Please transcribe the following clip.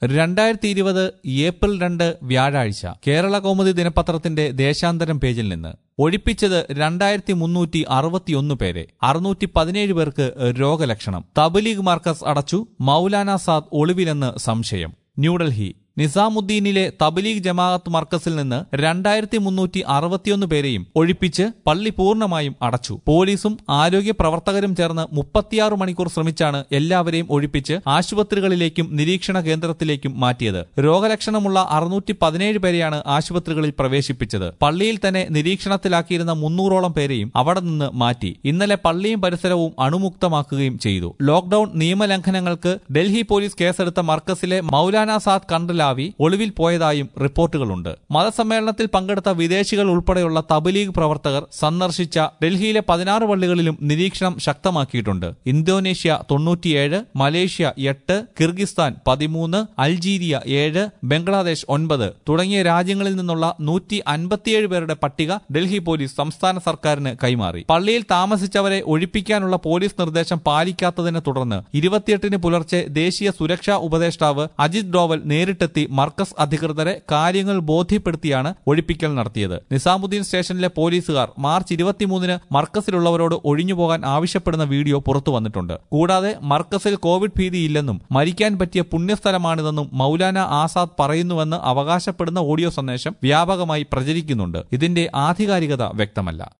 രണ്ടായിരത്തി ഇരുപത് ഏപ്രിൽ രണ്ട് വ്യാഴാഴ്ച കേരള കൗമുദി ദിനപത്രത്തിന്റെ ദേശാന്തരം പേജിൽ നിന്ന് ഒഴിപ്പിച്ചത് രണ്ടായിരത്തി മുന്നൂറ്റി അറുപത്തിയൊന്ന് പേരെ അറുന്നൂറ്റി പതിനേഴ് പേർക്ക് രോഗലക്ഷണം തബ്ലീഗ് മാർക്കസ് അടച്ചു മൗലാന സാദ് ഒളിവിലെന്ന് സംശയം ന്യൂഡൽഹി നിസാമുദ്ദീനിലെ തബ്ലീഗ് ജമാഅത്ത് മർക്കസിൽ നിന്ന് രണ്ടായിരത്തി മുന്നൂറ്റി അറുപത്തിയൊന്ന് പേരെയും ഒഴിപ്പിച്ച് പള്ളി പൂർണ്ണമായും അടച്ചു പോലീസും ആരോഗ്യ പ്രവർത്തകരും ചേർന്ന് മുപ്പത്തിയാറ് മണിക്കൂർ ശ്രമിച്ചാണ് എല്ലാവരെയും ഒഴിപ്പിച്ച് ആശുപത്രികളിലേക്കും നിരീക്ഷണ കേന്ദ്രത്തിലേക്കും മാറ്റിയത് രോഗലക്ഷണമുള്ള അറുന്നൂറ്റി പതിനേഴ് പേരെയാണ് ആശുപത്രികളിൽ പ്രവേശിപ്പിച്ചത് പള്ളിയിൽ തന്നെ നിരീക്ഷണത്തിലാക്കിയിരുന്ന മുന്നൂറോളം പേരെയും അവിടെ നിന്ന് മാറ്റി ഇന്നലെ പള്ളിയും പരിസരവും അണുമുക്തമാക്കുകയും ചെയ്തു ലോക്ഡൌൺ നിയമലംഘനങ്ങൾക്ക് ഡൽഹി പോലീസ് കേസെടുത്ത മർക്കസിലെ മൗലാന സാദ് കണ്ടലാവി ഒളിവിൽ പോയതായും റിപ്പോർട്ടുകളുണ്ട് മതസമ്മേളനത്തിൽ പങ്കെടുത്ത വിദേശികൾ ഉൾപ്പെടെയുള്ള തബ്ലീഗ് പ്രവർത്തകർ സന്ദർശിച്ച ഡൽഹിയിലെ പതിനാറ് പള്ളികളിലും നിരീക്ഷണം ശക്തമാക്കിയിട്ടുണ്ട് ഇന്തോനേഷ്യ തൊണ്ണൂറ്റിയേഴ് മലേഷ്യ എട്ട് കിർഗിസ്ഥാൻ പതിമൂന്ന് അൾജീരിയ ഏഴ് ബംഗ്ലാദേശ് ഒൻപത് തുടങ്ങിയ രാജ്യങ്ങളിൽ നിന്നുള്ള നൂറ്റി അൻപത്തിയേഴ് പേരുടെ പട്ടിക ഡൽഹി പോലീസ് സംസ്ഥാന സർക്കാരിന് കൈമാറി പള്ളിയിൽ താമസിച്ചവരെ ഒഴിപ്പിക്കാനുള്ള പോലീസ് നിർദ്ദേശം പാലിക്കാത്തതിനെ തുടർന്ന് ഇരുപത്തിയെട്ടിന് പുലർച്ചെ ദേശീയ സുരക്ഷാ ഉപദേഷ്ടാവ് അജിത് ഡോവൽ നേരിട്ടെത്തി മർക്കസ് അധികൃതരെ കാര്യങ്ങൾ ബോധ്യപ്പെടുത്തിയാണ് ഒഴിപ്പിക്കൽ നടത്തിയത് നിസാമുദ്ദീൻ സ്റ്റേഷനിലെ പോലീസുകാർ മാർച്ച് ഇരുപത്തിമൂന്നിന് മർക്കസിലുള്ളവരോട് ഒഴിഞ്ഞുപോകാൻ ആവശ്യപ്പെടുന്ന വീഡിയോ പുറത്തു വന്നിട്ടുണ്ട് കൂടാതെ മർക്കസിൽ കോവിഡ് ഭീതിയില്ലെന്നും മരിക്കാൻ പറ്റിയ പുണ്യസ്ഥലമാണിതെന്നും മൗലാന ആസാദ് പറയുന്നുവെന്ന് അവകാശപ്പെടുന്ന ഓഡിയോ സന്ദേശം വ്യാപകമായി പ്രചരിക്കുന്നുണ്ട് ഇതിന്റെ ആധികാരികത വ്യക്തമല്ല